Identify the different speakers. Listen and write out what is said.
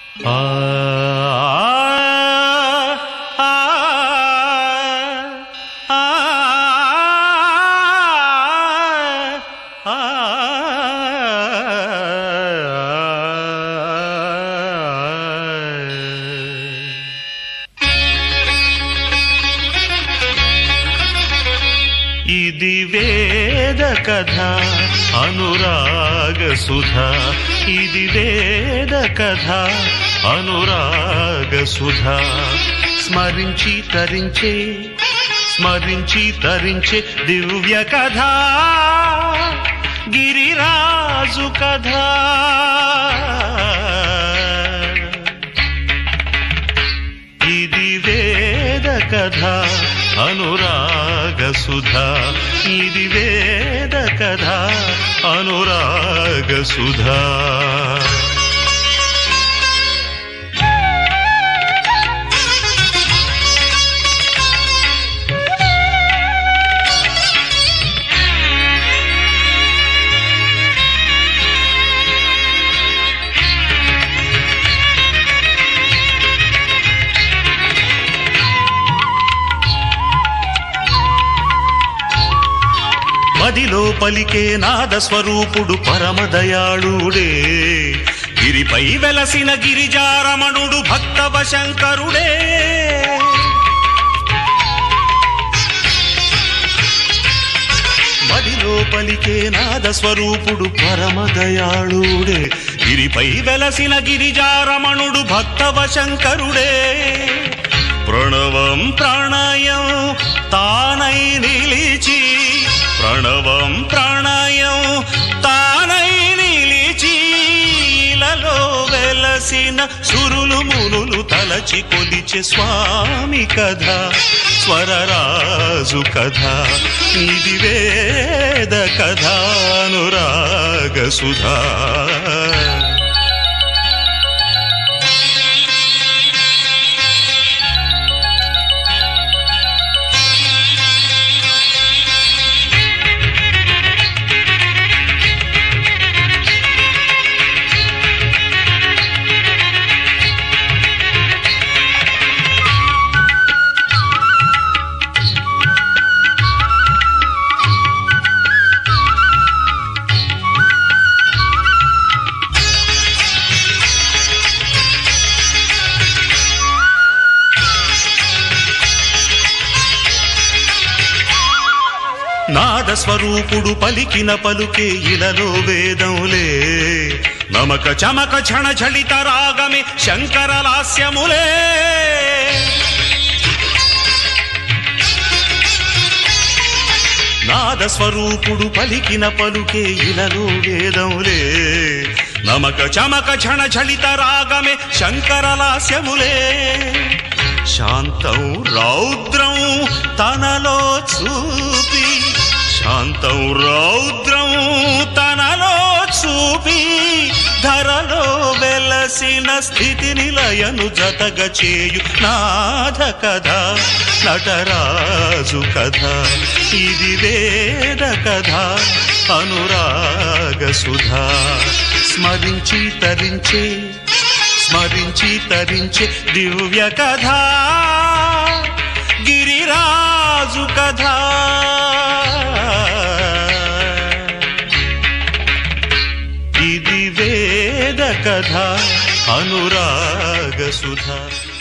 Speaker 1: ఆ ఆ ఆ ఇది వేద కథ అనురాగ సుధ ఇది వేద కథ అనురాగ సుధ స్మరించి తరించే స్మరించి తరించే దివ్య కథ గిరిరాజు కథ ఇది వేద కథ అనురాగ సుధ ఇది వేద కథ అనురాగ సుధ మదిలో పలికే నాద స్వరూపుడు పరమదయాళుడే గిరిపై వెలసిన గిరిజారమణుడు భక్తవ శంకరుడే మదిలో పలికే నాద స్వరూపుడు పరమదయాళుడే గిరిపై వెలసిన గిరిజారమణుడు భక్తవ శంకరుడే ప్రణవం ప్రణయం తానై నిలిచి ప్రణవం ప్రణయం తానై నిలిచి ఇలలో వెలసిన సురులు మునులు తలచి కొలిచె స్వామి కథ స్వరరాజు కథ ఇది వేద కథ అనురాగ సుధా నాద స్వరూపుడు పలికిన పలుకే ఇలలో వేదంలే నమక చమక ఛణ ఝళిత రాగమే శంకర లాస్యములే నాద స్వరూపుడు పలికిన పలుకే ఇలలో వేదంలే నమక చమక ఝణ ఝళిత రాగమే శంకర లాస్యములే శాంతం రౌద్రం తనలో చూపి శాంతం రౌద్రం తనలో చూపి ధరలో వెలసిన స్థితి నిలయను జతగ చేయు నాథ కథ నటరాజు కథ ఇది వేద కథ అనురాగ సుధా స్మరించి తరించే స్మరించి తరించే దివ్య కథ గిరిరాజు కథ ఇది వేద కథ అనురాగ సుధా